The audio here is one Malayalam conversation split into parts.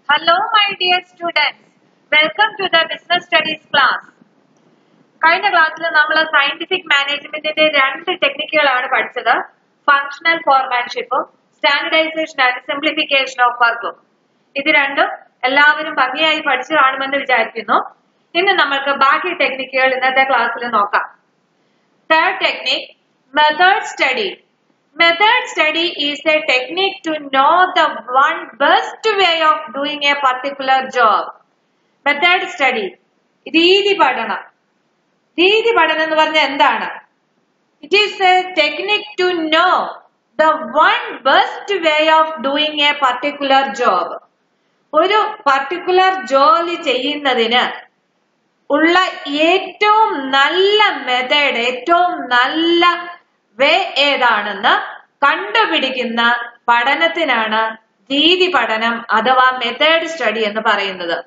Hello, my dear students. Welcome to the Business Studies class. കഴിഞ്ഞ ക്ലാസ്സിൽ നമ്മൾ സയന്റിഫിക് മാനേജ്മെന്റിന്റെ രണ്ട് ടെക്നിക്കുകളാണ് പഠിച്ചത് ഫങ്ഷണൽ ഫോർമാൻഷിപ്പും സ്റ്റാൻഡർഡൈസേഷൻ ആൻഡ് സിംപ്ലിഫിക്കേഷൻ ഓഫ് വർക്കും ഇത് രണ്ടും എല്ലാവരും ഭംഗിയായി പഠിച്ചു കാണുമെന്ന് വിചാരിക്കുന്നു ഇന്ന് നമ്മൾക്ക് ബാക്കി ടെക്നിക്കുകൾ ഇന്നത്തെ ക്ലാസ്സിൽ നോക്കാം third technique method study Method study is a technique to know the one best way of doing a particular job. Method study. രീതി പഠനം രീതി പഠനം എന്ന് പറഞ്ഞാൽ എന്താണ് it is a technique to know the one best way of doing a particular job ഒരു പർട്ടിക്കുലർ ജോലി ചെയ്യുന്നതിന് ഉള്ള ഏറ്റവും നല്ല മെത്തേഡ് ഏറ്റവും നല്ല വേ ഏതാണെന്ന് കണ്ടുപിടിക്കുന്ന പഠനത്തിനാണ് രീതി പഠനം അഥവാ മെത്തേഡ് സ്റ്റഡി എന്ന് പറയുന്നത്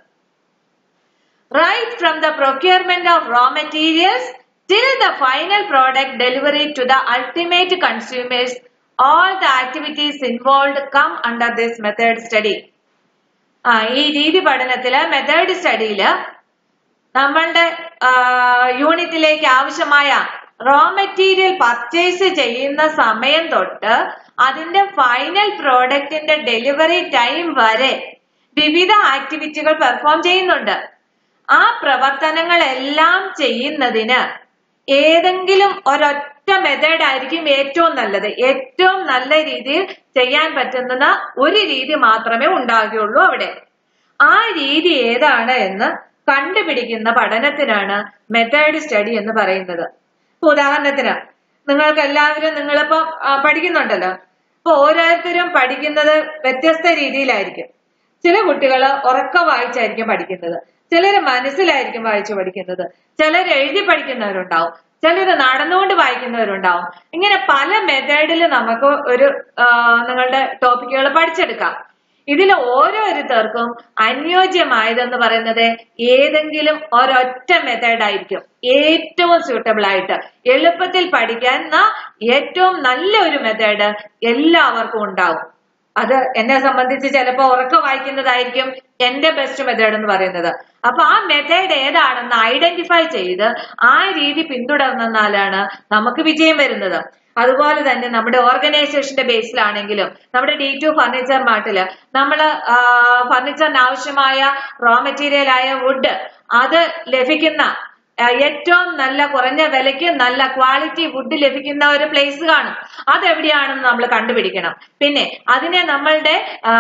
right from the procurement of raw materials till the final product delivery to the ultimate consumers all the activities involve come under this method study ആ ഈ രീതി പഠനത്തില് മെത്തേഡ് സ്റ്റഡിയില് നമ്മളുടെ യൂണിറ്റിലേക്ക് ആവശ്യമായ റോ മെറ്റീരിയൽ പർച്ചേസ് ചെയ്യുന്ന സമയം തൊട്ട് അതിന്റെ ഫൈനൽ പ്രോഡക്റ്റിന്റെ ഡെലിവറി ടൈം വരെ വിവിധ ആക്ടിവിറ്റികൾ പെർഫോം ചെയ്യുന്നുണ്ട് ആ പ്രവർത്തനങ്ങളെല്ലാം ചെയ്യുന്നതിന് ഏതെങ്കിലും ഒരൊറ്റ മെത്തേഡ് ആയിരിക്കും ഏറ്റവും നല്ലത് ഏറ്റവും നല്ല രീതിയിൽ ചെയ്യാൻ പറ്റുന്ന ഒരു രീതി മാത്രമേ ഉണ്ടാകുകയുള്ളൂ അവിടെ ആ രീതി ഏതാണ് എന്ന് കണ്ടുപിടിക്കുന്ന പഠനത്തിനാണ് മെത്തേഡ് സ്റ്റഡി എന്ന് പറയുന്നത് ഉദാഹരണത്തിന് നിങ്ങൾക്ക് എല്ലാവരും നിങ്ങളിപ്പോ പഠിക്കുന്നുണ്ടല്ലോ അപ്പൊ ഓരോരുത്തരും പഠിക്കുന്നത് വ്യത്യസ്ത രീതിയിലായിരിക്കും ചില കുട്ടികൾ ഉറക്ക വായിച്ചായിരിക്കും പഠിക്കുന്നത് ചിലര് മനസ്സിലായിരിക്കും വായിച്ചു പഠിക്കുന്നത് ചിലർ എഴുതി പഠിക്കുന്നവരുണ്ടാവും ചിലര് നടന്നുകൊണ്ട് വായിക്കുന്നവരുണ്ടാവും ഇങ്ങനെ പല മെത്തേഡിൽ നമുക്ക് ഒരു നിങ്ങളുടെ ടോപ്പിക്കുകൾ പഠിച്ചെടുക്കാം ഇതിൽ ഓരോരുത്തർക്കും അനുയോജ്യമായതെന്ന് പറയുന്നത് ഏതെങ്കിലും ഒരൊറ്റ മെത്തേഡ് ആയിരിക്കും ഏറ്റവും സ്യൂട്ടബിൾ ആയിട്ട് എളുപ്പത്തിൽ പഠിക്കുന്ന ഏറ്റവും നല്ല ഒരു മെത്തേഡ് എല്ലാവർക്കും ഉണ്ടാവും അത് എന്നെ സംബന്ധിച്ച് ചിലപ്പോൾ ഉറക്കം വായിക്കുന്നതായിരിക്കും എന്റെ ബെസ്റ്റ് മെത്തേഡ് എന്ന് പറയുന്നത് അപ്പൊ ആ മെത്തേഡ് ഏതാണെന്ന് ഐഡന്റിഫൈ ചെയ്ത് ആ രീതി പിന്തുടർന്നാലാണ് നമുക്ക് വിജയം വരുന്നത് അതുപോലെ തന്നെ നമ്മുടെ ഓർഗനൈസേഷന്റെ ബേസിലാണെങ്കിലും നമ്മുടെ ഡി ടു ഫർണിച്ചർ മാർട്ടില് നമ്മൾ ഫർണിച്ചറിന് ആവശ്യമായ റോ മെറ്റീരിയൽ ആയ വുഡ് അത് ലഭിക്കുന്ന ഏറ്റവും നല്ല കുറഞ്ഞ വിലയ്ക്ക് നല്ല ക്വാളിറ്റി വുഡ് ലഭിക്കുന്ന ഒരു പ്ലേസ് കാണും അതെവിടെയാണെന്ന് നമ്മൾ കണ്ടുപിടിക്കണം പിന്നെ അതിനെ നമ്മളുടെ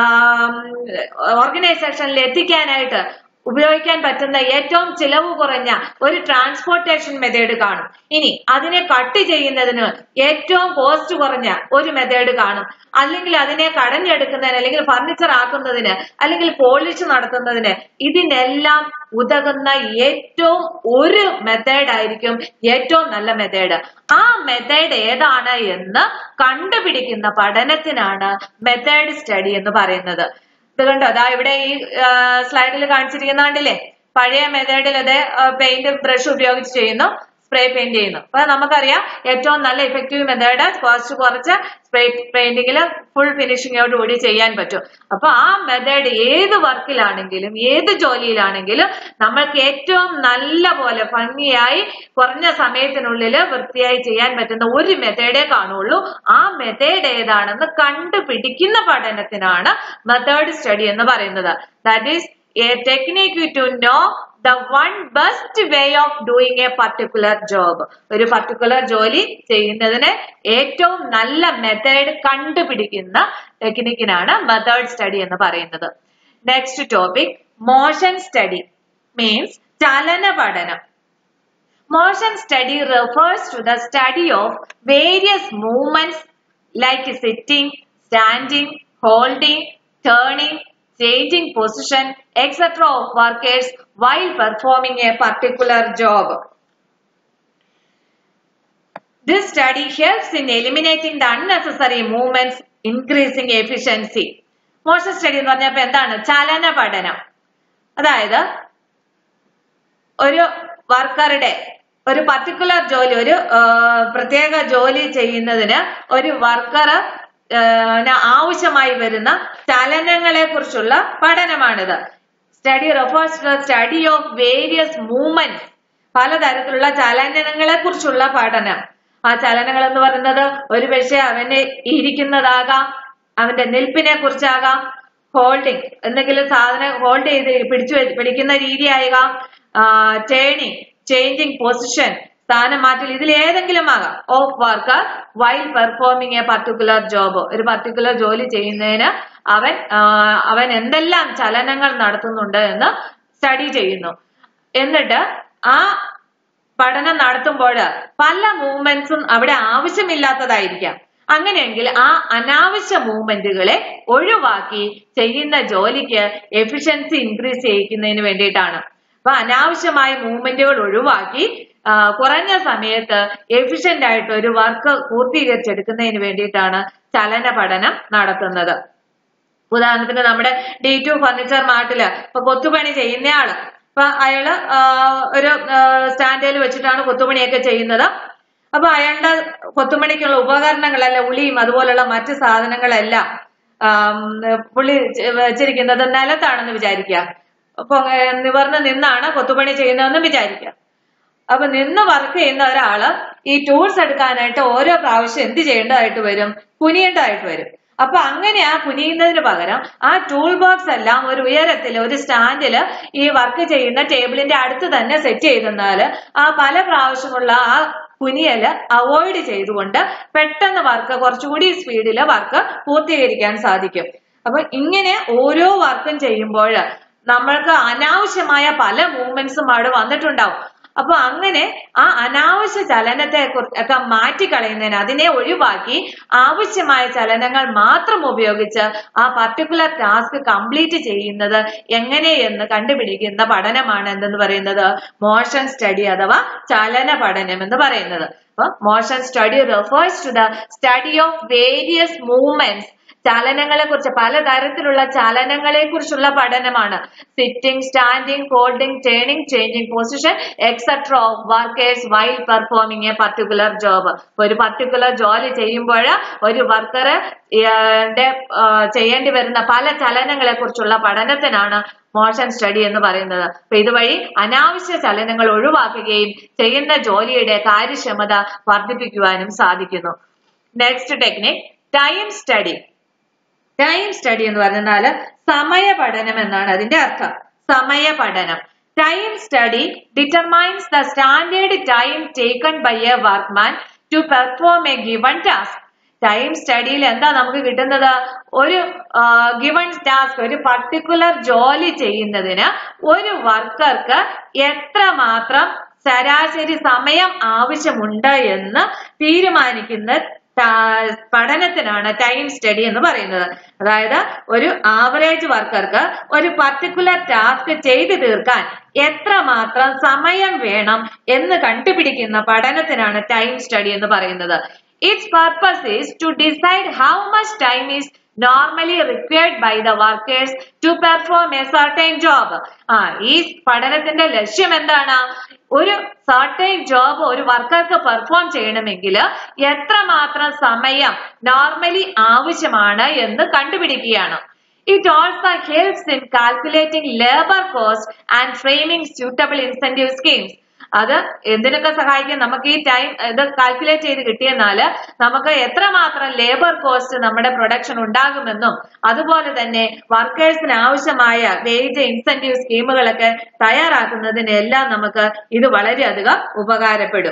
ഓർഗനൈസേഷനിൽ എത്തിക്കാനായിട്ട് ഉപയോഗിക്കാൻ പറ്റുന്ന ഏറ്റവും ചിലവ് കുറഞ്ഞ ഒരു ട്രാൻസ്പോർട്ടേഷൻ മെത്തേഡ് കാണും ഇനി അതിനെ കട്ട് ചെയ്യുന്നതിന് ഏറ്റവും കോസ്റ്റ് കുറഞ്ഞ ഒരു മെത്തേഡ് കാണും അല്ലെങ്കിൽ അതിനെ കടഞ്ഞെടുക്കുന്നതിന് അല്ലെങ്കിൽ ഫർണിച്ചർ ആക്കുന്നതിന് അല്ലെങ്കിൽ പോളിഷ് നടത്തുന്നതിന് ഇതിനെല്ലാം ഉതകുന്ന ഏറ്റവും ഒരു മെത്തേഡ് ആയിരിക്കും ഏറ്റവും നല്ല മെത്തേഡ് ആ മെത്തേഡ് ഏതാണ് എന്ന് കണ്ടുപിടിക്കുന്ന പഠനത്തിനാണ് മെത്തേഡ് സ്റ്റഡി എന്ന് പറയുന്നത് ഇത് കണ്ടോ അതാ ഇവിടെ ഈ സ്ലൈഡിൽ കാണിച്ചിരിക്കുന്ന കണ്ടില്ലേ പഴയ മെത്തേഡിൽ അത് പെയിന്റ് ബ്രഷ് ഉപയോഗിച്ച് ചെയ്യുന്നു സ്പ്രേ പെയിന്റ് ചെയ്യുന്നു അപ്പൊ നമുക്കറിയാം ഏറ്റവും നല്ല ഇഫക്റ്റീവ് മെത്തേഡ് കോസ്റ്റ് കുറച്ച് സ്പ്രേ പെയിന്റിങ്ങിൽ ഫുൾ ഫിനിഷിങ്ങോട് കൂടി ചെയ്യാൻ പറ്റും അപ്പൊ ആ മെത്തേഡ് ഏത് വർക്കിലാണെങ്കിലും ഏത് ജോലിയിലാണെങ്കിലും നമ്മൾക്ക് ഏറ്റവും നല്ല പോലെ ഭംഗിയായി കുറഞ്ഞ സമയത്തിനുള്ളിൽ വൃത്തിയായി ചെയ്യാൻ പറ്റുന്ന ഒരു മെത്തേഡേ കാണുള്ളൂ ആ മെത്തേഡ് ഏതാണെന്ന് കണ്ടുപിടിക്കുന്ന പഠനത്തിനാണ് മെത്തേഡ് സ്റ്റഡി എന്ന് പറയുന്നത് that is a technique to know the one best way of doing a particular job ഒരു പർട്ടിക്കുലർ ജോലി ചെയ്യുന്നതിന് ഏറ്റവും നല്ല മെത്തേഡ് കണ്ടുപിടിക്കുന്ന ടെക്നിക്കിനാണ് മെത്തേഡ് സ്റ്റഡി എന്ന് പറയുന്നത് next topic motion study means ചലന പഠനം motion study refers to the study of various movements like sitting standing holding turning changing position, etc. of workers while performing a particular job. This study helps in eliminating the unnecessary movements, increasing efficiency. Motion study എന്ന് പറഞ്ഞപ്പോ എന്താണ് ചലന പഠനം അതായത് ഒരു വർക്കറുടെ ഒരു പർട്ടിക്കുലർ ജോലി ഒരു പ്രത്യേക ജോലി ചെയ്യുന്നതിന് ഒരു വർക്കർ ആവശ്യമായി വരുന്ന ചലനങ്ങളെ കുറിച്ചുള്ള പഠനമാണിത് study refers to study of various movements പലതരത്തിലുള്ള ചലനങ്ങളെ കുറിച്ചുള്ള പഠനം ആ ചലനങ്ങൾ എന്ന് പറയുന്നത് ഒരു പക്ഷേ അവന് ഇരിക്കുന്നതാകാം അവന്റെ നിൽപ്പിനെ കുറിച്ചാകാം ഹോൾഡിങ് എന്തെങ്കിലും സാധനം ഹോൾഡ് ചെയ്ത് പിടിച്ചു വെ- പിടിക്കുന്ന രീതിയാകാം ടേണിങ് ചേഞ്ചിങ് പൊസിഷൻ സ്ഥാനം മാറ്റൽ ഇതിൽ ഏതെങ്കിലും ആകാം of work while performing a particular job ഒരു പർട്ടിക്കുലർ ജോലി ചെയ്യുന്നതിന് അവൻ ആ, അവൻ എന്തെല്ലാം ചലനങ്ങൾ നടത്തുന്നുണ്ട് എന്ന് സ്റ്റഡി ചെയ്യുന്നു എന്നിട്ട് ആ പഠനം നടത്തുമ്പോൾ പല മൂവ്മെന്റ്സും അവിടെ ആവശ്യമില്ലാത്തതായിരിക്കാം അങ്ങനെയെങ്കിൽ ആ അനാവശ്യ മൂവ്മെന്റുകളെ ഒഴിവാക്കി ചെയ്യുന്ന ജോലിക്ക് എഫിഷ്യൻസി ഇൻക്രീസ് ചെയ്യിക്കുന്നതിന് വേണ്ടിയിട്ടാണ് അപ്പൊ അനാവശ്യമായ മൂവ്മെന്റുകൾ ഒഴിവാക്കി ആ, കുറഞ്ഞ സമയത്ത് എഫിഷ്യന്റ് ആയിട്ട് ഒരു വർക്ക് പൂർത്തീകരിച്ചെടുക്കുന്നതിന് വേണ്ടിയിട്ടാണ് ചലന പഠനം നടത്തുന്നത് ഉദാഹരണത്തിന് നമ്മുടെ ഡി ടു ഫർണിച്ചർ മാർട്ടില് ഇപ്പൊ കൊത്തുപണി ചെയ്യുന്നയാള് അപ്പൊ അയാള് ആ, ഒരു സ്റ്റാൻഡിൽ വെച്ചിട്ടാണ് കൊത്തുപണിയൊക്കെ ചെയ്യുന്നത് അപ്പൊ അയാളുടെ കൊത്തുപണിക്കുള്ള ഉപകരണങ്ങളെല്ലാം ഉളിയും അതുപോലുള്ള മറ്റു സാധനങ്ങളെല്ലാം ആം, പുള്ളി ചെ- വെച്ചിരിക്കുന്നത് നിലത്താണെന്ന് വിചാരിക്കുക അപ്പൊ ഏർ നിവർന്ന് നിന്നാണ് കൊത്തുപണി ചെയ്യുന്നതെന്ന് വിചാരിക്കുക അപ്പൊ നിന്ന് വർക്ക് ചെയ്യുന്ന ഒരാള് ഈ ടൂൾസ് എടുക്കാനായിട്ട് ഓരോ പ്രാവശ്യം എന്ത് ചെയ്യേണ്ടതായിട്ട് വരും കുനിയേണ്ടതായിട്ട് വരും അപ്പൊ അങ്ങനെ ആ കുനിയുന്നതിന് പകരം ആ ടൂൾ ബോക്സ് എല്ലാം ഒരു ഉയരത്തില് ഒരു സ്റ്റാൻഡില് ഈ വർക്ക് ചെയ്യുന്ന ടേബിളിന്റെ അടുത്ത് തന്നെ സെറ്റ് ചെയ്തെന്നാല് ആ പല പ്രാവശ്യമുള്ള ആ കുനിയല് അവോയ്ഡ് ചെയ്തുകൊണ്ട് പെട്ടെന്ന് വർക്ക് കുറച്ചുകൂടി സ്പീഡില് വർക്ക് പൂർത്തീകരിക്കാൻ സാധിക്കും അപ്പൊ ഇങ്ങനെ ഓരോ വർക്കും ചെയ്യുമ്പോൾ നമ്മൾക്ക് അനാവശ്യമായ പല മൂവ്മെന്റ്സും അവിടെ വന്നിട്ടുണ്ടാവും അപ്പൊ അങ്ങനെ ആ അനാവശ്യ ചലനത്തെ കുറി- ഒക്കെ മാറ്റിക്കളയുന്നതിന് അതിനെ ഒഴിവാക്കി ആവശ്യമായ ചലനങ്ങൾ മാത്രം ഉപയോഗിച്ച് ആ പർട്ടിക്കുലർ ടാസ്ക് കംപ്ലീറ്റ് ചെയ്യുന്നത് എങ്ങനെയെന്ന് കണ്ടുപിടിക്കുന്ന പഠനമാണ് എന്തെന്ന് പറയുന്നത് മോഷൻ സ്റ്റഡി അഥവാ ചലന പഠനം എന്ന് പറയുന്നത് അപ്പൊ motion study refers to the study of various movements ചലനങ്ങളെ കുറിച്ച് പലതരത്തിലുള്ള ചലനങ്ങളെ കുറിച്ചുള്ള പഠനമാണ് sitting standing folding turning changing position etcetera of workers while performing a particular job ഒരു പർട്ടിക്കുലർ ജോലി ചെയ്യുമ്പോൾ ഒരു വർക്കർ ചെയ്യേണ്ടി വരുന്ന പല ചലനങ്ങളെ കുറിച്ചുള്ള പഠനത്തിനാണ് മോഷൻ സ്റ്റഡി എന്ന് പറയുന്നത് അപ്പൊ ഇതുവഴി അനാവശ്യ ചലനങ്ങൾ ഒഴിവാക്കുകയും ചെയ്യുന്ന ജോലിയുടെ കാര്യക്ഷമത വർദ്ധിപ്പിക്കുവാനും സാധിക്കുന്നു next technique time study time study എന്ന് പറഞ്ഞാല് സമയ പഠനം എന്നാണ് അതിന്റെ അർത്ഥം സമയ പഠനം time study determines the standard time taken by a workman to perform a given task time സ്റ്റഡിയിൽ എന്താ നമുക്ക് കിട്ടുന്നത് ഒരു ഗിവൺ ടാസ്ക് ഒരു പർട്ടിക്കുലർ ജോലി ചെയ്യുന്നതിന് ഒരു വർക്കർക്ക് എത്രമാത്രം ശരാശരി സമയം ആവശ്യമുണ്ട് എന്ന് തീരുമാനിക്കുന്ന ടാ- പഠനത്തിനാണ് ടൈം സ്റ്റഡി എന്ന് പറയുന്നത് അതായത് ഒരു ആവറേജ് വർക്കർക്ക് ഒരു പർട്ടിക്കുലർ ടാസ്ക് ചെയ്തു തീർക്കാൻ എത്രമാത്രം സമയം വേണം എന്ന് കണ്ടുപിടിക്കുന്ന പഠനത്തിനാണ് ടൈം സ്റ്റഡി എന്ന് പറയുന്നത് its purpose is to decide how much time is normally required by the workers to perform a certain job ആ ഈ പഠനത്തിന്റെ ലക്ഷ്യം എന്താണ് ഒരു സർട്ടൈൻ ജോബ് ഒരു വർക്കർക്ക് പെർഫോം ചെയ്യണമെങ്കിൽ എത്രമാത്രം സമയം നോർമലി ആവശ്യമാണ് എന്ന് കണ്ടുപിടിക്കുകയാണ് it also helps in calculating labour cost and framing suitable incentive schemes അത് എന്തിനൊക്കെ സഹായിക്കും നമുക്ക് ഈ ടൈം ഇത് കാൽക്കുലേറ്റ് ചെയ്ത് കിട്ടിയെന്നാല് നമുക്ക് എത്രമാത്രം ലേബർ കോസ്റ്റ് നമ്മുടെ പ്രൊഡക്ഷൻ ഉണ്ടാകുമെന്നും അതുപോലെ തന്നെ വർക്കേഴ്സിന് ആവശ്യമായ വേജ് ഇൻസെന്റീവ് സ്കീമുകളൊക്കെ തയ്യാറാക്കുന്നതിനെല്ലാം നമുക്ക് ഇത് വളരെയധികം ഉപകാരപ്പെടും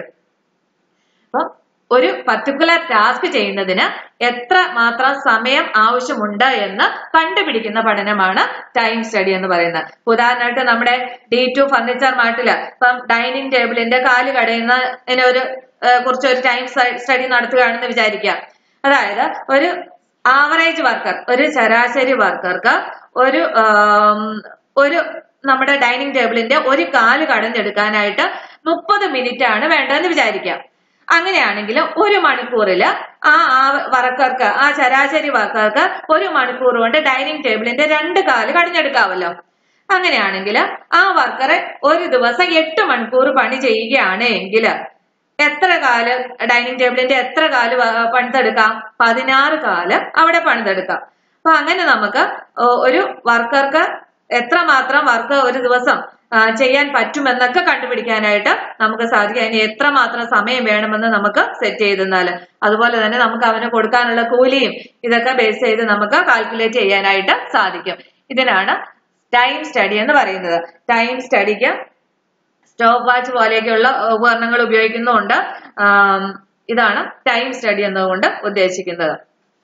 അപ്പൊ ഒരു പർട്ടിക്കുലർ ടാസ്ക് ചെയ്യുന്നതിന് എത്ര മാത്രം സമയം ആവശ്യമുണ്ട് എന്ന് കണ്ടുപിടിക്കുന്ന പഠനമാണ് ടൈം സ്റ്റഡി എന്ന് പറയുന്നത് ഉദാഹരണമായിട്ട് നമ്മുടെ ഡി ടു ഫർണിച്ചർ മാർട്ടില് ഇപ്പം ഡൈനിങ് ടേബിളിന്റെ കാല് കടയുന്നതിന് ഒരു ഏഹ്, കുറിച്ച് ഒരു ടൈം സ്റ്റഡി നടത്തുകയാണെന്ന് വിചാരിക്കാം അതായത് ഒരു ആവറേജ് വർക്കർ ഒരു ശരാശരി വർക്കർക്ക് ഒരു ആം, ഒരു നമ്മുടെ ഡൈനിങ് ടേബിളിന്റെ ഒരു കാല് കടഞ്ഞെടുക്കാനായിട്ട് മുപ്പത് മിനിറ്റ് ആണ് വേണ്ടതെന്ന് വിചാരിക്കാം അങ്ങനെയാണെങ്കിൽ ഒരു മണിക്കൂറില് ആ ആ വർക്കർക്ക് ആ ശരാശരി വർക്കർക്ക് ഒരു മണിക്കൂർ കൊണ്ട് ഡൈനിങ് ടേബിളിന്റെ രണ്ട് കാല് കടഞ്ഞെടുക്കാവല്ലോ അങ്ങനെയാണെങ്കിൽ ആ വർക്കറെ ഒരു ദിവസം എട്ട് മണിക്കൂർ പണി ചെയ്യുകയാണ് എങ്കിൽ എത്ര കാല് ഡൈനിങ് ടേബിളിന്റെ എത്ര കാല് വ- പണിതെടുക്കാം പതിനാറ് കാല് അവിടെ പണിതെടുക്കാം അപ്പൊ അങ്ങനെ നമുക്ക് ഒ- ഒരു വർക്കർക്ക് എത്രമാത്രം വർക്ക് ഒരു ദിവസം ആ, ചെയ്യാൻ പറ്റുമെന്നൊക്കെ കണ്ടുപിടിക്കാനായിട്ട് നമുക്ക് സാധിക്കും അതിന് എത്രമാത്രം സമയം വേണമെന്ന് നമുക്ക് സെറ്റ് ചെയ്തെന്നാൽ അതുപോലെ തന്നെ നമുക്ക് അവന് കൊടുക്കാനുള്ള കൂലിയും ഇതൊക്കെ ബേസ് ചെയ്ത് നമുക്ക് കാൽക്കുലേറ്റ് ചെയ്യാനായിട്ട് സാധിക്കും ഇതിനാണ് ടൈം സ്റ്റഡി എന്ന് പറയുന്നത് ടൈം സ്റ്റഡിക്ക് സ്റ്റോപ്പ് വാച്ച് പോലെയൊക്കെയുള്ള ഉപകരണങ്ങൾ ഉപയോഗിക്കുന്നുണ്ട് ആം, ഇതാണ് ടൈം സ്റ്റഡി എന്നതുകൊണ്ട് ഉദ്ദേശിക്കുന്നത്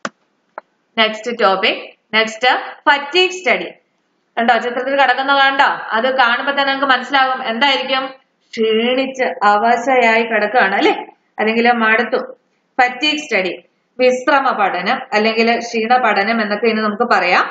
next topic next fatigue study കണ്ടോ ചിത്രത്തിൽ കിടക്കുന്ന കണ്ടോ അത് കാണുമ്പോൾ തന്നെ നിങ്ങൾക്ക് മനസ്സിലാകും എന്തായിരിക്കും ക്ഷീണിച്ച് അവശയായി കിടക്കുകയാണ് അല്ലെ അല്ലെങ്കിൽ മടുത്തു ഫറ്റീക് സ്റ്റഡി വിശ്രമ പഠനം അല്ലെങ്കിൽ ക്ഷീണ പഠനം എന്നൊക്കെ ഇനി നമുക്ക് പറയാം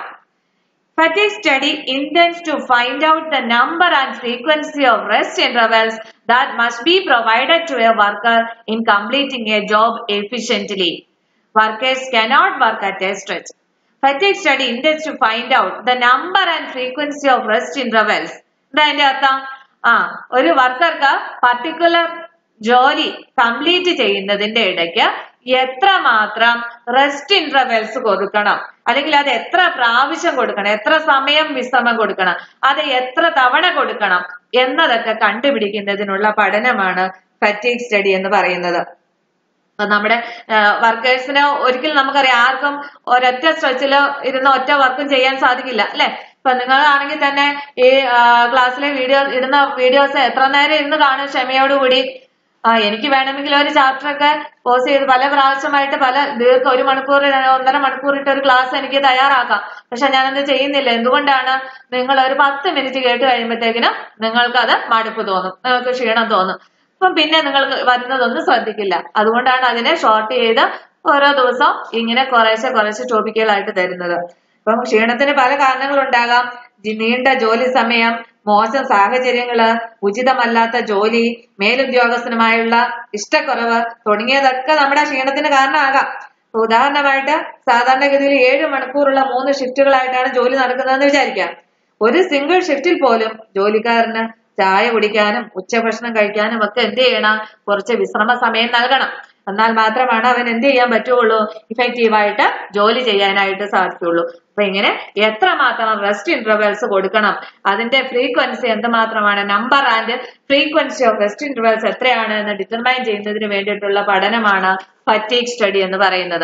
Fatigue study intends to find out the number and frequency of rest intervals that must be provided to a worker in completing a job efficiently. Workers cannot work at a stretch. Fatigue study intends to find out the number and frequency of rest intervals. എന്താ അതിന്റെ അർത്ഥം ആ ഒരു വർക്കർക്ക് പർട്ടിക്കുലർ ജോലി കംപ്ലീറ്റ് ചെയ്യുന്നതിന്റെ ഇടയ്ക്ക് എത്രമാത്രം റെസ്റ്റ് ഇന്റർവെൽസ് കൊടുക്കണം അല്ലെങ്കിൽ അത് എത്ര പ്രാവശ്യം കൊടുക്കണം എത്ര സമയം വിശ്രമം കൊടുക്കണം അത് എത്ര തവണ കൊടുക്കണം എന്നതൊക്കെ കണ്ടുപിടിക്കുന്നതിനുള്ള പഠനമാണ് ഫറ്റീക് സ്റ്റഡി എന്ന് പറയുന്നത് അപ്പൊ നമ്മുടെ വർക്കേഴ്സിന് ഒരിക്കലും നമുക്കറിയാം ആർക്കും ഒരൊറ്റ സ്ട്രെച്ചിൽ ഇരുന്ന് ഒറ്റ വർക്കും ചെയ്യാൻ സാധിക്കില്ല അല്ലെ ഇപ്പൊ നിങ്ങളാണെങ്കിൽ തന്നെ ഈ ക്ലാസ്സിലെ വീഡിയോ ഇടുന്ന വീഡിയോസ് എത്ര നേരം ഇരുന്ന് കാണും ക്ഷമയോടുകൂടി ആ എനിക്ക് വേണമെങ്കിൽ ഒരു ചാപ്റ്റർ ഒക്കെ പോസ് ചെയ്ത് പല പ്രാവശ്യമായിട്ട് പല ദീർഘ ഒരു മണിക്കൂർ ഒന്നര മണിക്കൂർ ഇട്ട് ഒരു ക്ലാസ് എനിക്ക് തയ്യാറാക്കാം പക്ഷെ ഞാനത് ചെയ്യുന്നില്ല എന്തുകൊണ്ടാണ് നിങ്ങൾ ഒരു പത്ത് മിനിറ്റ് കേട്ട് കഴിയുമ്പോഴത്തേക്കിനും നിങ്ങൾക്കത് മടുപ്പ് തോന്നും നിങ്ങൾക്ക് ക്ഷീണം തോന്നും അപ്പം പിന്നെ നിങ്ങൾക്ക് വരുന്നതൊന്നും ശ്രദ്ധിക്കില്ല അതുകൊണ്ടാണ് അതിനെ ഷോർട്ട് ചെയ്ത് ഓരോ ദിവസവും ഇങ്ങനെ കുറേശ്ശെ കുറേശ്ശെ ടോപ്പിക്കുകളായിട്ട് തരുന്നത് അപ്പം ക്ഷീണത്തിന് പല കാരണങ്ങളുണ്ടാകാം ജി- നീണ്ട ജോലി സമയം മോശം സാഹചര്യങ്ങള് ഉചിതമല്ലാത്ത ജോലി മേലുദ്യോഗസ്ഥനുമായുള്ള ഇഷ്ടക്കുറവ് തുടങ്ങിയതൊക്കെ നമ്മുടെ ക്ഷീണത്തിന് കാരണമാകാം ഇപ്പൊ ഉദാഹരണമായിട്ട് സാധാരണഗതിയിൽ ഏഴ് മണിക്കൂറുള്ള മൂന്ന് ഷിഫ്റ്റുകളായിട്ടാണ് ജോലി നടക്കുന്നതെന്ന് വിചാരിക്കാം ഒരു സിംഗിൾ ഷിഫ്റ്റിൽ പോലും ജോലിക്കാരന് ചായ കുടിക്കാനും ഉച്ചഭക്ഷണം കഴിക്കാനും ഒക്കെ എന്ത് ചെയ്യണം കുറച്ച് വിശ്രമ സമയം നൽകണം എന്നാൽ മാത്രമാണ് അവൻ എന്ത് ചെയ്യാൻ പറ്റുള്ളൂ ഇഫക്റ്റീവായിട്ട് ജോലി ചെയ്യാനായിട്ട് സാധിക്കുള്ളൂ അപ്പൊ ഇങ്ങനെ എത്രമാത്രം റെസ്റ്റ് ഇന്റർവെൽസ് കൊടുക്കണം അതിന്റെ ഫ്രീക്വൻസി എന്തുമാത്രമാണ് number and frequency of rest intervals എത്രയാണ് എന്ന് ഡിറ്റർമൈൻ ചെയ്യുന്നതിന് വേണ്ടിയിട്ടുള്ള പഠനമാണ് ഫറ്റീക് സ്റ്റഡി എന്ന് പറയുന്നത്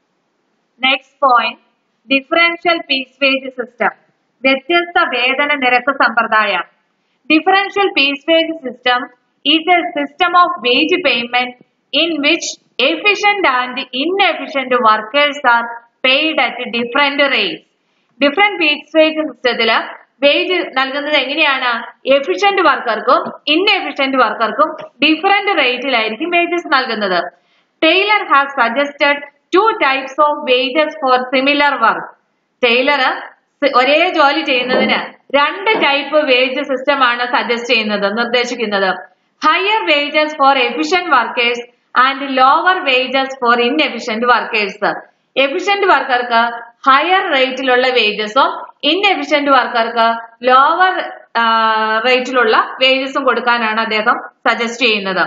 next point differential piece wage system വ്യത്യസ്ത വേതന നിരക്ക് സമ്പ്രദായം differential piece wage system is a system of wage payment in which efficient and inefficient workers are paid at different rates different piece wage സിസ്റ്റത്തില് വേജ് നൽകുന്നത് എങ്ങനെയാണ് എഫിഷ്യന്റ് വർക്കർക്കും ഇൻഎഫിഷ്യന്റ് വർക്കർക്കും ഡിഫറെന്റ് റേറ്റിലായിരിക്കും വേജസ് നൽകുന്നത് Taylor has suggested two types of wages for similar work Taylor ഒരേ ജോലി ചെയ്യുന്നതിന് രണ്ട് ടൈപ്പ് വേജ് സിസ്റ്റം ആണ് സജസ്റ്റ് ചെയ്യുന്നത് നിർദ്ദേശിക്കുന്നത് higher wages for efficient workers and lower wages for inefficient workers efficient വർക്കർക്ക് ഹയർ റേറ്റിലുള്ള വേജസും ഇൻഎഫിഷ്യന്റ് വർക്കർക്ക് ലോവർ റേറ്റിലുള്ള വേജസും കൊടുക്കാനാണ് അദ്ദേഹം സജസ്റ്റ് ചെയ്യുന്നത്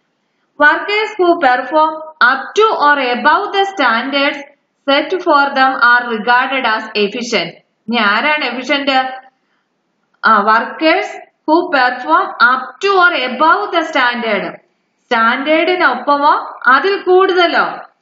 Workers who perform up to or above the standards set for them are regarded as efficient. ഇനി ആരാണ് efficient uh workers who perform up to or above the standard സ്റ്റാൻഡേർഡിനൊപ്പമോ അതിൽ കൂടുതലോ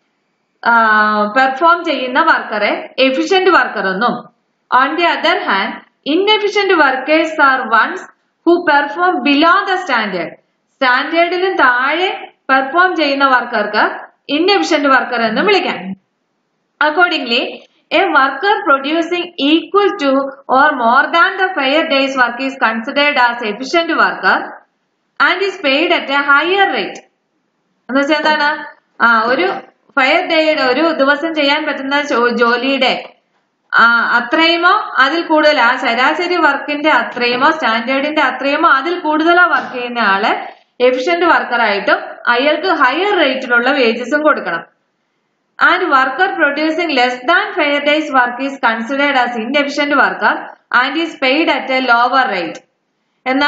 പെർഫോം ചെയ്യുന്ന വർക്കറെ എഫിഷ്യന്റ് വർക്കർ എന്നും on the other hand inefficient workers are ones who perform below the standard സ്റ്റാൻഡേർഡിലും താഴെ പെർഫോം ചെയ്യുന്ന വർക്കർക്ക് ഇൻഎഫിഷ്യന്റ് വർക്കർ എന്നും വിളിക്കാം accordingly a worker producing equal to or more than the fair day's work is considered as efficient worker and is paid at a higher rate എന്ന് വെച്ചാൽ എന്താണ് ആ ഒരു ഫയർ ഡേയുടെ ഒരു ദിവസം ചെയ്യാൻ പറ്റുന്ന ജോ- ജോലിയുടെ ആ അത്രയുമോ അതിൽ കൂടുതൽ ആ ശരാശരി വർക്കിന്റെ അത്രയുമോ സ്റ്റാൻഡേർഡിന്റെ അത്രയുമോ അതിൽ കൂടുതലോ വർക്ക് ചെയ്യുന്ന ആളെ എഫിഷ്യന്റ് വർക്കറായിട്ടും അയാൾക്ക് ഹയർ റേറ്റിലുള്ള വേജസും കൊടുക്കണം and worker producing less than fair day's work is considered as inefficient worker and is paid at a lower rate എന്നാൽ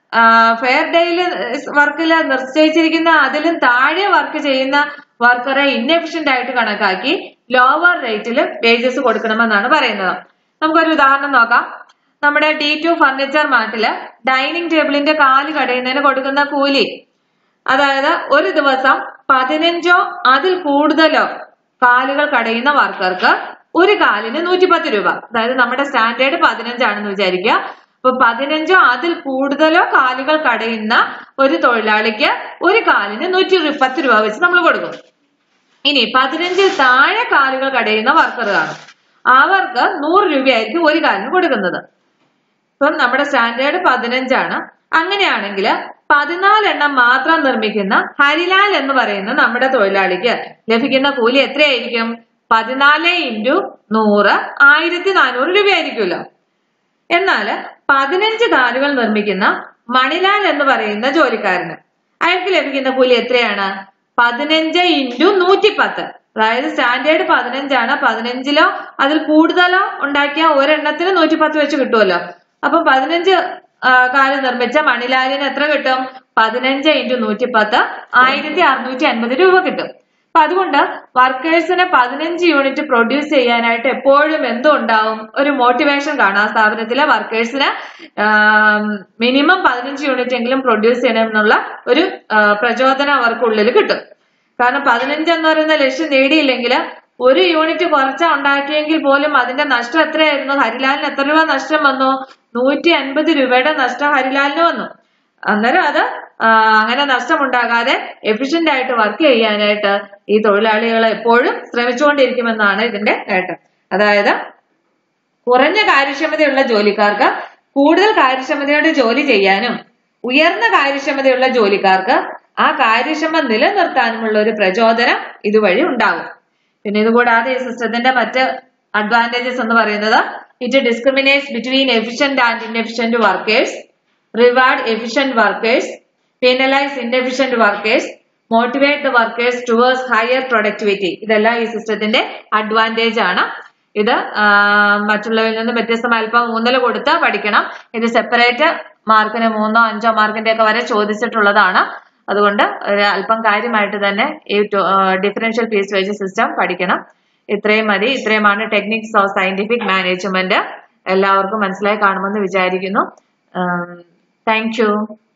ഫെയർ ഡേയിൽ വർക്കിൽ നിശ്ചയിച്ചിരിക്കുന്ന അതിലും താഴെ വർക്ക് ചെയ്യുന്ന വർക്കറെ ഇൻഎഫിഷ്യന്റ് ആയിട്ട് കണക്കാക്കി ലോവർ റേറ്റിൽ വേജസ് കൊടുക്കണമെന്നാണ് പറയുന്നത് നമുക്കൊരു ഉദാഹരണം നോക്കാം നമ്മുടെ ഡി ടു ഫർണിച്ചർ മാർട്ടില് ഡൈനിങ് ടേബിളിന്റെ കാല് കടയുന്നതിന് കൊടുക്കുന്ന കൂലി അതായത് ഒരു ദിവസം പതിനഞ്ചോ അതിൽ കൂടുതലോ കാലുകൾ കടയുന്ന വർക്കർക്ക് ഒരു കാലിന് നൂറ്റിപ്പത്ത് രൂപ അതായത് നമ്മുടെ സ്റ്റാൻഡേർഡ് പതിനഞ്ചാണെന്ന് വിചാരിക്കുക അപ്പൊ പതിനഞ്ചോ അതിൽ കൂടുതലോ കാലുകൾ കടയുന്ന ഒരു തൊഴിലാളിക്ക് ഒരു കാലിന് നൂറ്റി പത്ത് രൂപ വെച്ച് നമ്മൾ കൊടുക്കും ഇനി പതിനഞ്ചിൽ താഴെ കാലുകൾ കടയുന്ന വർക്കർ കാണും അവർക്ക് നൂറ് രൂപയായിരിക്കും ഒരു കാലിന് കൊടുക്കുന്നത് ഇപ്പം നമ്മുടെ സ്റ്റാൻഡേർഡ് പതിനഞ്ചാണ് അങ്ങനെയാണെങ്കിൽ പതിനാലെണ്ണം മാത്രം നിർമ്മിക്കുന്ന ഹരിലാൽ എന്ന് പറയുന്ന നമ്മുടെ തൊഴിലാളിക്ക് ലഭിക്കുന്ന കൂലി എത്രയായിരിക്കും പതിനാല് ഇൻറ്റു നൂറ് ആയിരത്തി നാനൂറ് രൂപയായിരിക്കുമല്ലോ എന്നാൽ പതിനഞ്ച് കാലുകൾ നിർമ്മിക്കുന്ന മണിലാൽ എന്ന് പറയുന്ന ജോലിക്കാരന് അയാൾക്ക് ലഭിക്കുന്ന കൂലി എത്രയാണ് പതിനഞ്ച് ഇൻറ്റു നൂറ്റിപ്പത്ത് അതായത് സ്റ്റാൻഡേർഡ് പതിനഞ്ചാണ് പതിനഞ്ചിലോ അതിൽ കൂടുതലോ ഉണ്ടാക്കിയ ഒരെണ്ണത്തിന് നൂറ്റിപ്പത്ത് വെച്ച് കിട്ടുമല്ലോ അപ്പൊ പതിനഞ്ച് ആ, കാല് നിർമ്മിച്ച മണിലാലിന് എത്ര കിട്ടും പതിനഞ്ച് ഇൻറ്റു നൂറ്റിപ്പത്ത് ആയിരത്തി അറുന്നൂറ്റി അൻപത് രൂപ കിട്ടും അപ്പൊ അതുകൊണ്ട് വർക്കേഴ്സിന് പതിനഞ്ച് യൂണിറ്റ് പ്രൊഡ്യൂസ് ചെയ്യാനായിട്ട് എപ്പോഴും എന്തുണ്ടാവും ഒരു മോട്ടിവേഷൻ കാണാം ആ സ്ഥാപനത്തിലെ വർക്കേഴ്സിന് മിനിമം പതിനഞ്ച് യൂണിറ്റ് എങ്കിലും പ്രൊഡ്യൂസ് ചെയ്യണം എന്നുള്ള ഒരു ആ, പ്രചോദനം അവർക്കുള്ളിൽ കിട്ടും കാരണം പതിനഞ്ച് എന്ന് പറയുന്ന ലക്ഷ്യം നേടിയില്ലെങ്കിൽ ഒരു യൂണിറ്റ് കുറച്ചാ ഉണ്ടാക്കിയെങ്കിൽ പോലും അതിന്റെ നഷ്ടം എത്രയായിരുന്നു ഹരിലാലിന് എത്ര രൂപ നഷ്ടം വന്നു നൂറ്റി അൻപത് രൂപയുടെ നഷ്ടം ഹരിലാലിന് വന്നു അന്നേരം അത് ആ, അങ്ങനെ നഷ്ടമുണ്ടാകാതെ എഫിഷ്യന്റ് ആയിട്ട് വർക്ക് ചെയ്യാനായിട്ട് ഈ തൊഴിലാളികൾ എപ്പോഴും ശ്രമിച്ചുകൊണ്ടിരിക്കുമെന്നാണ് ഇതിന്റെ നേട്ടം അതായത് കുറഞ്ഞ കാര്യക്ഷമതയുള്ള ജോലിക്കാർക്ക് കൂടുതൽ കാര്യക്ഷമതയോടെ ജോലി ചെയ്യാനും ഉയർന്ന കാര്യക്ഷമതയുള്ള ജോലിക്കാർക്ക് ആ കാര്യക്ഷമ നിലനിർത്താനുമുള്ള ഒരു പ്രചോദനം ഇതുവഴി ഉണ്ടാകും പിന്നെ ഇതുകൂടാതെ ഈ സിസ്റ്റത്തിന്റെ മറ്റ് അഡ്വാൻറ്റേജസ് എന്ന് പറയുന്നത് it discriminates between efficient and inefficient workers reward efficient workers penalize inefficient workers motivate the workers towards higher productivity ഇതെല്ലാം ഈ സിസ്റ്റത്തിന്റെ അഡ്വാൻറ്റേജ് ആണ് ഇത് ആ, മറ്റുള്ളവരിൽ നിന്നും വ്യത്യസ്തമായി അല്പം ഊന്നൽ കൊടുത്ത് പഠിക്കണം ഇത് സെപ്പറേറ്റ് മാർക്കിന് മൂന്നോ അഞ്ചോ മാർക്കിന്റെ ഒക്കെ വരെ ചോദിച്ചിട്ടുള്ളതാണ് അതുകൊണ്ട് ഒരു അല്പം കാര്യമായിട്ട് തന്നെ ഈ ഡിഫറൻഷ്യൽ പീസ് വേജ് സിസ്റ്റം പഠിക്കണം ഇത്രയും മതി ഇത്രയുമാണ് ടെക്നിക്സ് ഓഫ് സയന്റിഫിക് മാനേജ്മെന്റ് എല്ലാവർക്കും മനസ്സിലായി കാണുമെന്ന് വിചാരിക്കുന്നു താങ്ക് യു